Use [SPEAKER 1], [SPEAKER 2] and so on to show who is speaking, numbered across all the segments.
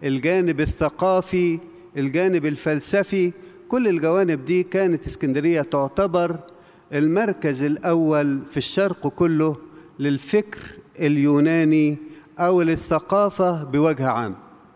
[SPEAKER 1] الجانب الثقافي الجانب الفلسفي كل الجوانب دي كانت اسكندرية تعتبر المركز الأول في الشرق كله للفكر اليوناني أو للثقافة بوجه عام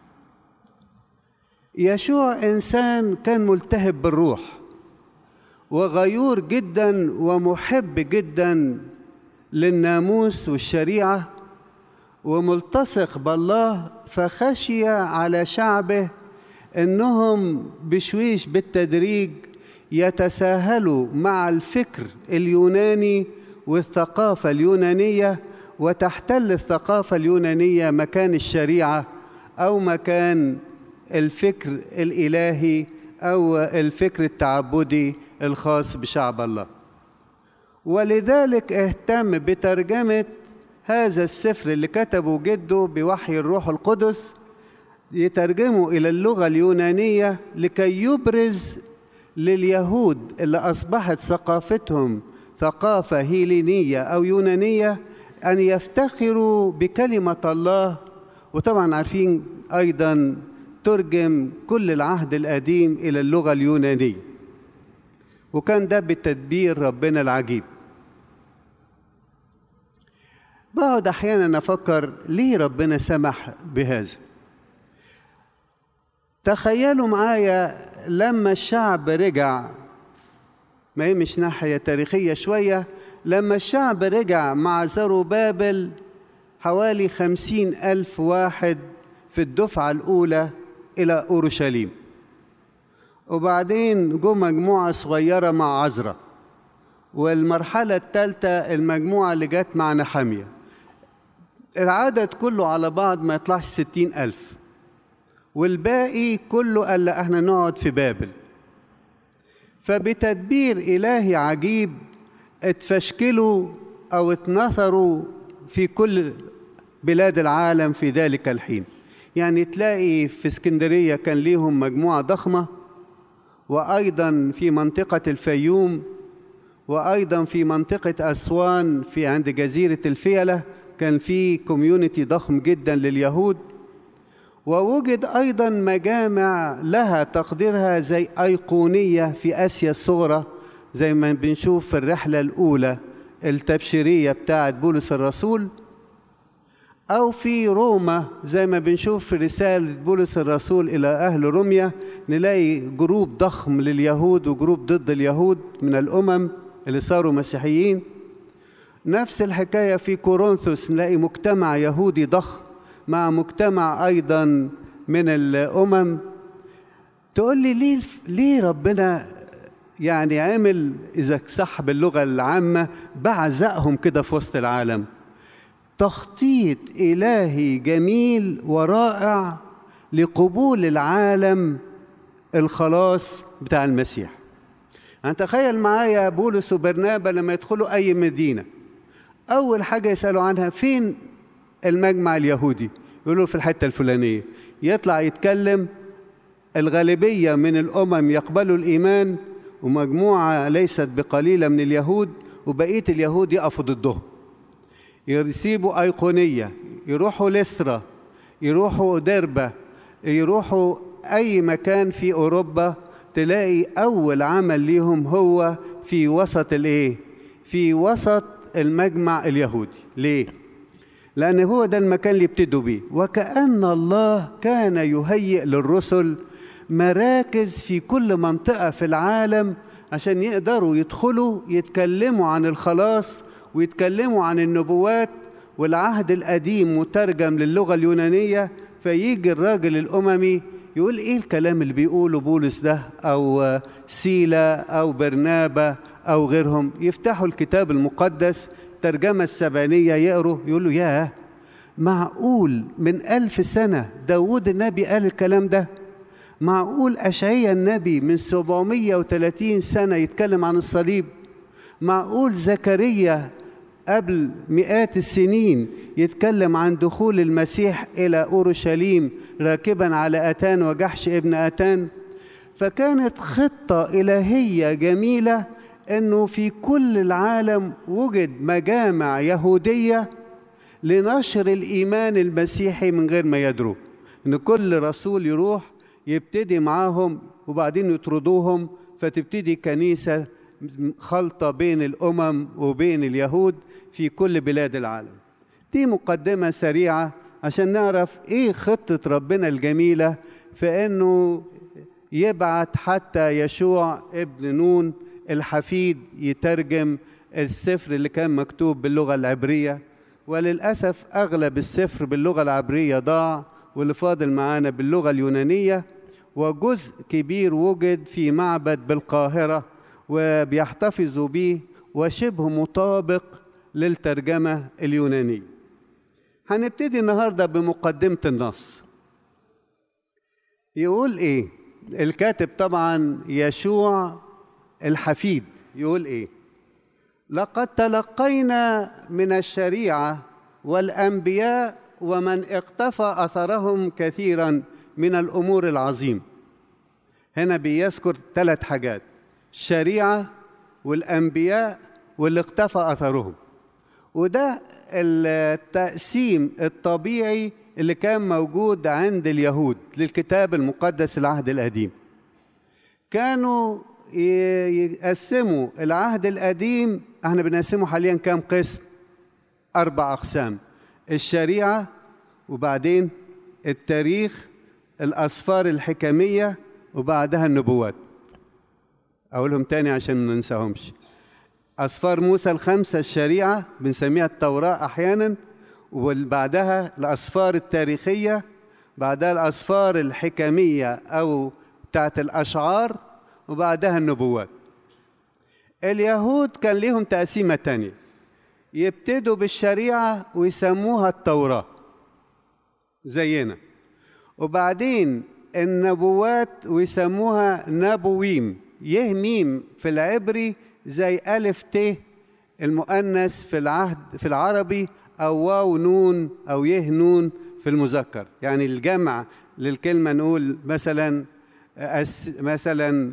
[SPEAKER 1] يشوع إنسان كان ملتهب بالروح وغيور جدا ومحب جدا للناموس والشريعة وملتصق بالله فخشي على شعبه انهم بشويش بالتدريج يتساهلوا مع الفكر اليوناني والثقافة اليونانية وتحتل الثقافة اليونانية مكان الشريعة أو مكان الفكر الإلهي أو الفكر التعبدي الخاص بشعب الله ولذلك اهتم بترجمة هذا السفر اللي كتبه جده بوحي الروح القدس يترجمه إلى اللغة اليونانية لكي يبرز لليهود اللي أصبحت ثقافتهم ثقافة هيلينية أو يونانية أن يفتخروا بكلمة الله وطبعا عارفين أيضا ترجم كل العهد القديم إلى اللغة اليونانية وكان ده بتدبير ربنا العجيب بقعد أحيانا أفكر ليه ربنا سمح بهذا تخيلوا معايا لما الشعب رجع ما هي مش ناحية تاريخية شوية لما الشعب رجع مع زروبابل حوالي خمسين ألف واحد في الدفعة الأولى إلى أورشليم وبعدين جو مجموعة صغيرة مع عزرا والمرحلة الثالثة المجموعة اللي جت مع نحامية العدد كله على بعض ما يطلعش ستين ألف والباقي كله قال لا احنا نقعد في بابل فبتدبير إلهي عجيب اتفشكلوا أو اتنثروا في كل بلاد العالم في ذلك الحين يعني تلاقي في اسكندرية كان ليهم مجموعة ضخمة وأيضا في منطقة الفيوم وأيضا في منطقة أسوان في عند جزيرة الفيلة كان في كوميونتي ضخم جدا لليهود ووجد أيضا مجامع لها تقديرها زي أيقونية في آسيا الصغرى زي ما بنشوف في الرحلة الأولى التبشيرية بتاعت بولس الرسول أو في روما زي ما بنشوف في رسالة بولس الرسول إلى أهل روميا نلاقي جروب ضخم لليهود وجروب ضد اليهود من الأمم اللي صاروا مسيحيين نفس الحكاية في كورنثوس نلاقي مجتمع يهودي ضخم مع مجتمع أيضا من الأمم تقول لي ليه ليه ربنا يعني عمل إذا صح باللغة العامة بعزقهم كده في وسط العالم تخطيط إلهي جميل ورائع لقبول العالم الخلاص بتاع المسيح يعني تخيل معايا بولس وبرنابا لما يدخلوا أي مدينة أول حاجة يسألوا عنها فين المجمع اليهودي يقولوا في الحتة الفلانية يطلع يتكلم الغالبية من الأمم يقبلوا الإيمان ومجموعة ليست بقليلة من اليهود وبقية اليهود يقفوا ضدهم يسيبوا أيقونية يروحوا لسترا يروحوا ديربة يروحوا أي مكان في أوروبا تلاقي أول عمل ليهم هو في وسط الإيه؟ في وسط المجمع اليهودي ليه؟ لأن هو ده المكان اللي يبتدوا بيه وكأن الله كان يهيئ للرسل مراكز في كل منطقة في العالم عشان يقدروا يدخلوا يتكلموا عن الخلاص ويتكلموا عن النبوات والعهد القديم مترجم للغة اليونانية فيجي الراجل الأممي يقول إيه الكلام اللي بيقوله بولس ده أو سيلا أو برنابا أو غيرهم يفتحوا الكتاب المقدس الترجمة السبانية يقروا يقولوا ياه معقول من ألف سنة داود النبي قال الكلام ده معقول أشعيا النبي من 730 سنة يتكلم عن الصليب معقول زكريا قبل مئات السنين يتكلم عن دخول المسيح إلى أورشليم راكبا على أتان وجحش ابن أتان فكانت خطة إلهية جميلة انه في كل العالم وجد مجامع يهوديه لنشر الايمان المسيحي من غير ما يدروا ان كل رسول يروح يبتدي معاهم وبعدين يطردوهم فتبتدي كنيسة خلطة بين الأمم وبين اليهود في كل بلاد العالم دي مقدمة سريعة عشان نعرف ايه خطة ربنا الجميلة في انه يبعت حتى يشوع ابن نون الحفيد يترجم السفر اللي كان مكتوب باللغة العبرية وللأسف أغلب السفر باللغة العبرية ضاع واللي فاضل معانا باللغة اليونانية وجزء كبير وجد في معبد بالقاهرة وبيحتفظوا به وشبه مطابق للترجمة اليونانية هنبتدي النهاردة بمقدمة النص يقول إيه الكاتب طبعا يشوع الحفيد يقول إيه لقد تلقينا من الشريعة والأنبياء ومن اقتفى أثرهم كثيرا من الأمور العظيمة هنا بيذكر ثلاث حاجات الشريعة والأنبياء واللي اقتفى أثرهم وده التقسيم الطبيعي اللي كان موجود عند اليهود للكتاب المقدس العهد القديم كانوا يقسموا العهد القديم احنا بنقسمه حاليا كام قسم اربع اقسام الشريعه وبعدين التاريخ الاسفار الحكميه وبعدها النبوات اقولهم تاني عشان ما ننساهمش اسفار موسى الخمسه الشريعه بنسميها التوراه احيانا وبعدها الاسفار التاريخيه بعدها الاسفار الحكميه او بتاعت الاشعار وبعدها النبوات اليهود كان ليهم تقسيمه تانية يبتدوا بالشريعه ويسموها التوراه زينا وبعدين النبوات ويسموها نبويم يه ميم في العبري زي ألف ت المؤنث في العهد في العربي أو واو نون أو يه نون في المذكر يعني الجمع للكلمة نقول مثلا أس مثلا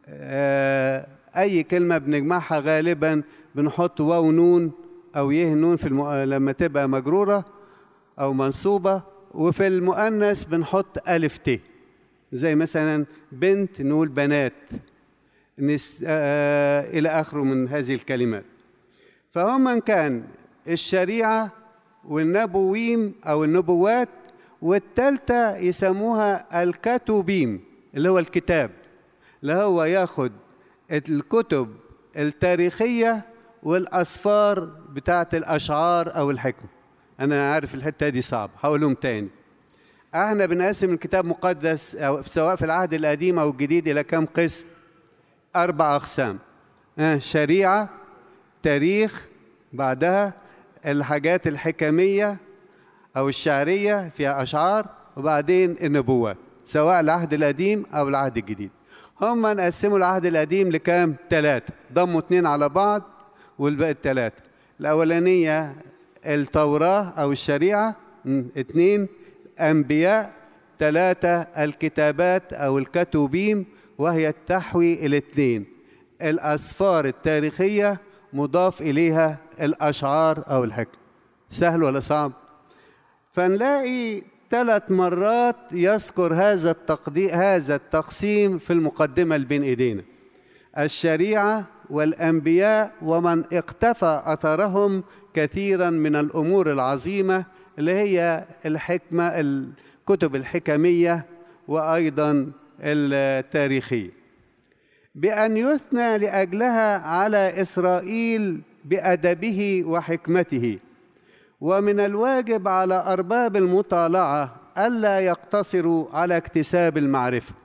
[SPEAKER 1] أي كلمة بنجمعها غالبا بنحط واو نون أو يه نون في المؤ... لما تبقى مجرورة أو منصوبة وفي المؤنث بنحط ألف ت زي مثلا بنت نقول بنات نس... آه إلى آخره من هذه الكلمات فهم كان الشريعة والنبويم أو النبوات والتالتة يسموها الكتوبيم اللي هو الكتاب اللي هو ياخد الكتب التاريخية والأسفار بتاعت الأشعار أو الحكمة أنا عارف الحتة دي صعب هقولهم تاني احنا بنقسم الكتاب المقدس أو سواء في العهد القديم أو الجديد إلى كم قسم أربع أقسام آه شريعة تاريخ بعدها الحاجات الحكمية أو الشعرية فيها أشعار وبعدين النبوات سواء العهد القديم أو العهد الجديد هم نقسموا العهد القديم لكام؟ ثلاثة ضموا اتنين على بعض والباقي الثلاثة الأولانية التوراة أو الشريعة اتنين أنبياء ثلاثة الكتابات أو الكتوبيم وهي تحوي الاثنين الأسفار التاريخية مضاف إليها الأشعار أو الحكم سهل ولا صعب؟ فنلاقي ثلاث مرات يذكر هذا التقديم هذا التقسيم في المقدمة اللي بين إيدينا الشريعة والأنبياء ومن اقتفى أثرهم كثيرا من الأمور العظيمة اللي هي الحكمة الكتب الحكمية وأيضا التاريخية بأن يثنى لأجلها على إسرائيل بأدبه وحكمته ومن الواجب على أرباب المطالعة ألا يقتصروا على اكتساب المعرفة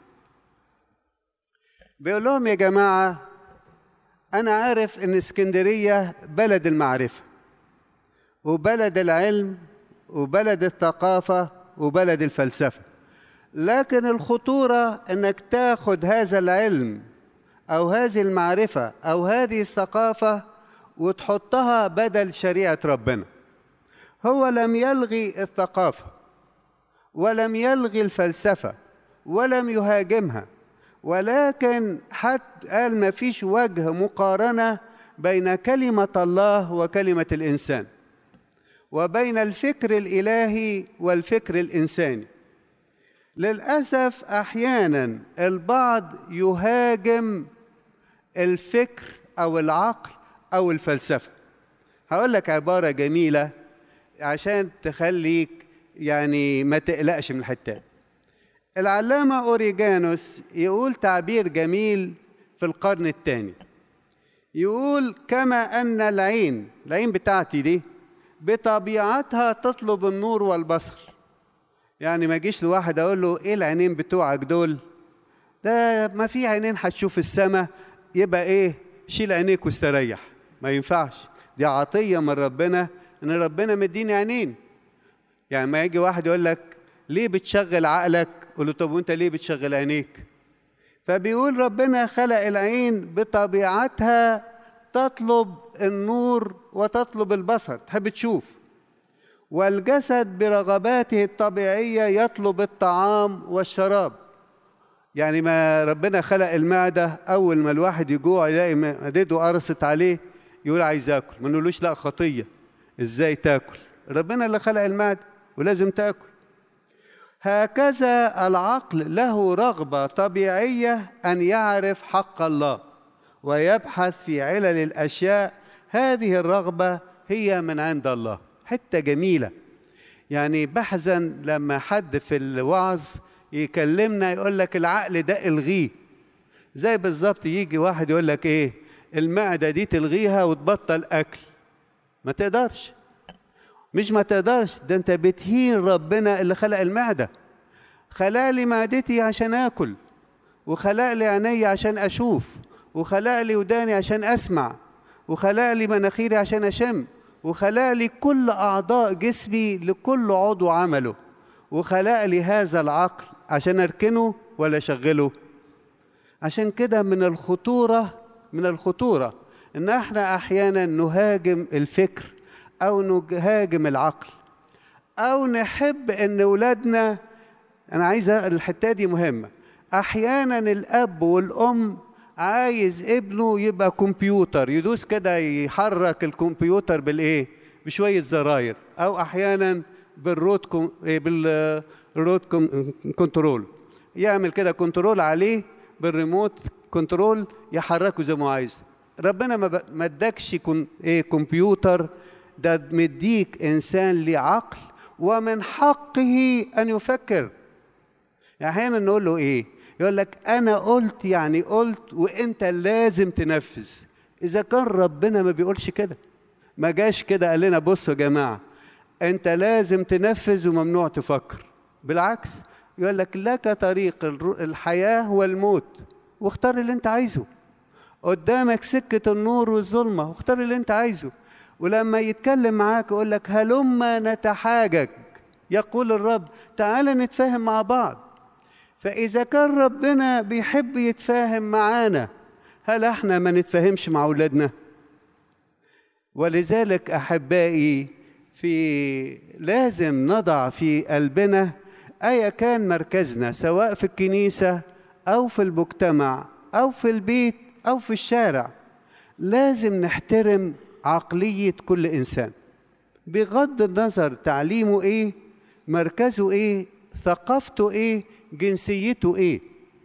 [SPEAKER 1] بيقول لهم يا جماعة أنا عارف إن اسكندرية بلد المعرفة وبلد العلم وبلد الثقافة وبلد الفلسفة لكن الخطورة إنك تاخد هذا العلم أو هذه المعرفة أو هذه الثقافة وتحطها بدل شريعة ربنا هو لم يلغي الثقافة ولم يلغي الفلسفة ولم يهاجمها ولكن حتى قال ما فيش وجه مقارنة بين كلمة الله وكلمة الإنسان وبين الفكر الإلهي والفكر الإنساني للأسف أحيانا البعض يهاجم الفكر أو العقل أو الفلسفة هقول لك عبارة جميلة عشان تخليك يعني ما تقلقش من الحتات العلامة أوريجانوس يقول تعبير جميل في القرن الثاني يقول كما أن العين العين بتاعتي دي بطبيعتها تطلب النور والبصر يعني ما اجيش لواحد اقول له ايه العينين بتوعك دول ده ما في عينين هتشوف السماء يبقى ايه شيل عينيك واستريح ما ينفعش دي عطيه من ربنا ان ربنا مديني عينين يعني ما يجي واحد يقول لك ليه بتشغل عقلك قول له طب وانت ليه بتشغل عينيك فبيقول ربنا خلق العين بطبيعتها تطلب النور وتطلب البصر تحب تشوف والجسد برغباته الطبيعيه يطلب الطعام والشراب يعني ما ربنا خلق المعده اول ما الواحد يجوع يلاقي معدته قرصت عليه يقول عايز اكل ما نقولوش لا خطيه ازاي تاكل ربنا اللي خلق المعده ولازم تاكل هكذا العقل له رغبه طبيعيه ان يعرف حق الله ويبحث في علل الاشياء هذه الرغبه هي من عند الله حته جميله يعني بحزن لما حد في الوعظ يكلمنا يقول لك العقل ده الغيه زي بالظبط يجي واحد يقول لك ايه المعده دي تلغيها وتبطل اكل ما تقدرش مش ما تقدرش ده انت بتهين ربنا اللي خلق المعده خلق لي معدتي عشان اكل وخلق لي عيني عشان اشوف وخلق لي وداني عشان اسمع وخلق لي مناخيري عشان اشم وخلق لي كل اعضاء جسمي لكل عضو عمله وخلق لي هذا العقل عشان اركنه ولا اشغله عشان كده من الخطوره من الخطوره ان احنا احيانا نهاجم الفكر او نهاجم العقل او نحب ان اولادنا انا عايز الحته دي مهمه احيانا الاب والام عايز ابنه يبقى كمبيوتر يدوس كده يحرك الكمبيوتر بالايه بشويه زراير او احيانا بالروت كم... بالروت كم... كنترول يعمل كده كنترول عليه بالريموت كنترول يحركه زي ما عايز ربنا ما, ب... ما ادكش كن... ايه كمبيوتر ده مديك انسان ليه عقل ومن حقه ان يفكر يعني احيانا نقول له ايه يقول لك انا قلت يعني قلت وانت لازم تنفذ اذا كان ربنا ما بيقولش كده ما جاش كده قال لنا بصوا يا جماعه انت لازم تنفذ وممنوع تفكر بالعكس يقول لك لك طريق الحياه والموت واختار اللي انت عايزه قدامك سكه النور والظلمه واختار اللي انت عايزه ولما يتكلم معاك يقول لك هلما نتحاجج يقول الرب تعالى نتفاهم مع بعض فإذا كان ربنا بيحب يتفاهم معانا هل احنا ما نتفاهمش مع أولادنا؟ ولذلك أحبائي في لازم نضع في قلبنا أيا كان مركزنا سواء في الكنيسة أو في المجتمع أو في البيت أو في الشارع لازم نحترم عقلية كل إنسان بغض النظر تعليمه إيه مركزه إيه ثقافته إيه جنسيته ايه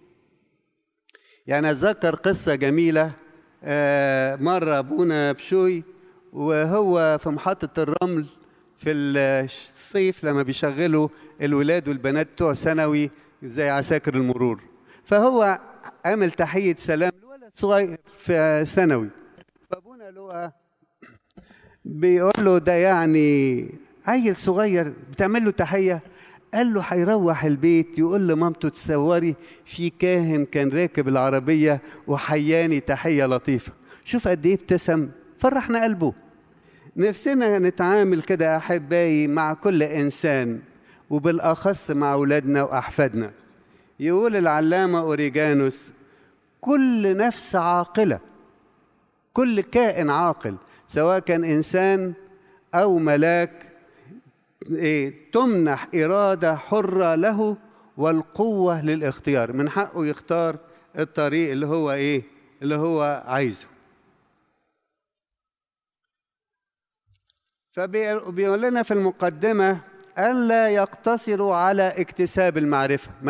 [SPEAKER 1] يعني اتذكر قصه جميله آه مره ابونا بشوي وهو في محطه الرمل في الصيف لما بيشغلوا الولاد والبنات بتوع ثانوي زي عساكر المرور فهو عمل تحيه سلام لولد صغير في ثانوي فابونا له بيقول له ده يعني عيل صغير بتعمل له تحيه قال له هيروح البيت يقول لمامته تصوري في كاهن كان راكب العربية وحياني تحية لطيفة شوف قد ايه ابتسم فرحنا قلبه نفسنا نتعامل كده أحبائي مع كل إنسان وبالأخص مع أولادنا وأحفادنا يقول العلامة أوريجانوس كل نفس عاقلة كل كائن عاقل سواء كان إنسان أو ملاك إيه تمنح إرادة حرة له والقوة للاختيار من حقه يختار الطريق اللي هو إيه اللي هو عايزه فبيقول لنا في المقدمة ألا يقتصروا على اكتساب المعرفة